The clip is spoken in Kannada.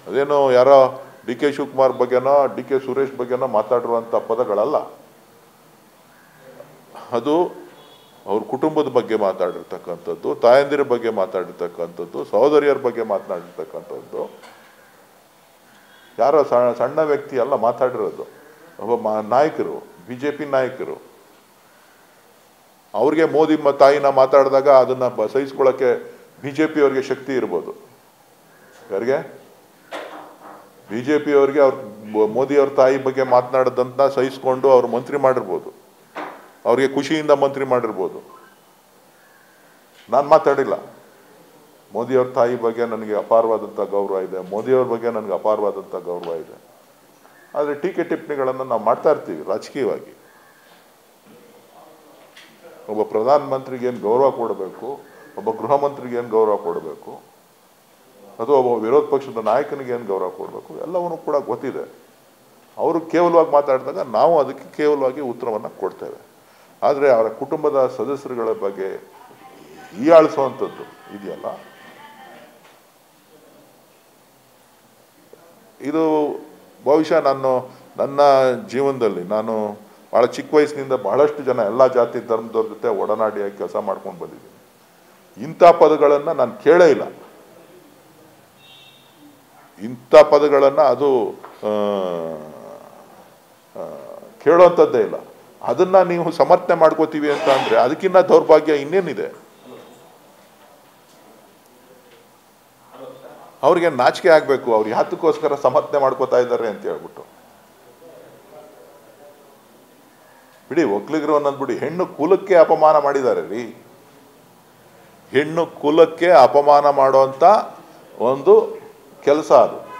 ಅದೇನೋ ಯಾರೋ ಡಿ ಕೆ ಶಿವಕುಮಾರ್ ಬಗ್ಗೆನೋ ಡಿ ಕೆ ಸುರೇಶ್ ಬಗ್ಗೆನೋ ಮಾತಾಡಿರುವಂಥ ಪದಗಳಲ್ಲ ಅದು ಅವ್ರ ಕುಟುಂಬದ ಬಗ್ಗೆ ಮಾತಾಡಿರ್ತಕ್ಕಂಥದ್ದು ತಾಯಂದಿರ ಬಗ್ಗೆ ಮಾತಾಡಿರ್ತಕ್ಕಂಥದ್ದು ಸಹೋದರಿಯರ ಬಗ್ಗೆ ಮಾತನಾಡಿರ್ತಕ್ಕಂಥದ್ದು ಯಾರೋ ಸಣ್ಣ ಸಣ್ಣ ವ್ಯಕ್ತಿ ಅಲ್ಲ ಮಾತಾಡಿರೋದು ಒಬ್ಬ ಮಾ- ನಾಯಕರು ಬಿ ಜೆ ಪಿ ನಾಯಕರು ಅವ್ರಿಗೆ ಮೋದಿ ಮ ತಾಯಿನ ಮಾತಾಡಿದಾಗ ಅದನ್ನ ಬ- ಸಹಿಸ್ಕೊಳ್ಳೋಕ್ಕೆ ಬಿ ಜೆ ಪಿ ಅವ್ರಿಗೆ ಶಕ್ತಿ ಇರ್ಬೋದು ಯಾರಿಗೆ ಬಿ ಜೆ ಪಿ ಅವ್ರಿಗೆ ಅವ್ರ ಬ- ಮೋದಿ ಅವ್ರ ತಾಯಿ ಬಗ್ಗೆ ಮಾತನಾಡೋದಂತ ಸಹಿಸ್ಕೊಂಡು ಅವ್ರು ಮಂತ್ರಿ ಮಾಡಿರ್ಬೋದು ಅವ್ರಿಗೆ ಖುಷಿಯಿಂದ ಮಂತ್ರಿ ಮಾಡಿರ್ಬೋದು ನಾನು ಮಾತಾಡಿಲ್ಲ ಮೋದಿಯವ್ರ ತಾಯಿ ಬಗ್ಗೆ ನನಗೆ ಅಪಾರವಾದಂಥ ಗೌರವ ಇದೆ ಮೋದಿಯವ್ರ ಬಗ್ಗೆ ನನಗೆ ಅಪಾರವಾದಂಥ ಗೌರವ ಇದೆ ಆದರೆ ಟೀಕೆ ಟಿಪ್ಪಣಿಗಳನ್ನು ನಾವು ಮಾಡ್ತಾ ಇರ್ತೀವಿ ರಾಜಕೀಯವಾಗಿ ಒಬ್ಬ ಪ್ರಧಾನಮಂತ್ರಿಗೆ ಏನು ಗೌರವ ಕೊಡಬೇಕು ಒಬ್ಬ ಗೃಹ ಮಂತ್ರಿಗೆ ಏನು ಗೌರವ ಕೊಡಬೇಕು ಅಥವಾ ಒಬ್ಬ ವಿರೋಧ ಪಕ್ಷದ ನಾಯಕನಿಗೆ ಏನು ಗೌರವ ಕೊಡಬೇಕು ಎಲ್ಲವನ್ನೂ ಕೂಡ ಗೊತ್ತಿದೆ ಅವರು ಕೇವಲವಾಗಿ ಮಾತಾಡಿದಾಗ ನಾವು ಅದಕ್ಕೆ ಕೇವಲವಾಗಿ ಉತ್ತರವನ್ನು ಕೊಡ್ತೇವೆ ಆದರೆ ಅವರ ಕುಟುಂಬದ ಸದಸ್ಯರುಗಳ ಬಗ್ಗೆ ಹೀಯಾಳಿಸುವಂಥದ್ದು ಇದೆಯಲ್ಲ ಇದು ಬಹುಶಃ ನಾನು ನನ್ನ ಜೀವನದಲ್ಲಿ ನಾನು ಭಾಳ ಚಿಕ್ಕ ವಯಸ್ಸಿನಿಂದ ಬಹಳಷ್ಟು ಜನ ಎಲ್ಲ ಜಾತಿ ಧರ್ಮದವ್ರ ಜೊತೆ ಒಡನಾಡಿಯಾಗಿ ಕೆಲಸ ಮಾಡ್ಕೊಂಡು ಬಂದಿದ್ದೀನಿ ಇಂಥ ಪದಗಳನ್ನು ನಾನು ಕೇಳೇ ಇಲ್ಲ ಇಂಥ ಪದಗಳನ್ನು ಅದು ಆ, ಆ, ಕೇಳೋಂಥದ್ದೇ ಇಲ್ಲ ಅದನ್ನ ನೀವು ಸಮರ್ಥನೆ ಮಾಡ್ಕೋತೀವಿ ಅಂತ ಅಂದ್ರೆ ಅದಕ್ಕಿಂತ ದೌರ್ಭಾಗ್ಯ ಇನ್ನೇನಿದೆ ಅವ್ರಿಗೆ ನಾಚಿಕೆ ಆಗ್ಬೇಕು ಅವ್ರು ಯಾತಕ್ಕೋಸ್ಕರ ಸಮರ್ಥನೆ ಮಾಡ್ಕೋತಾ ಇದ್ದಾರೆ ಅಂತ ಹೇಳ್ಬಿಟ್ಟು ಬಿಡಿ ಒಕ್ಲಿಗರು ಅನ್ನೋದು ಬಿಡಿ ಹೆಣ್ಣು ಕುಲಕ್ಕೆ ಅಪಮಾನ ಮಾಡಿದ್ದಾರೆ ರೀ ಹೆಣ್ಣು ಕುಲಕ್ಕೆ ಅಪಮಾನ ಮಾಡುವಂತ ಒಂದು ಕೆಲಸ ಅದು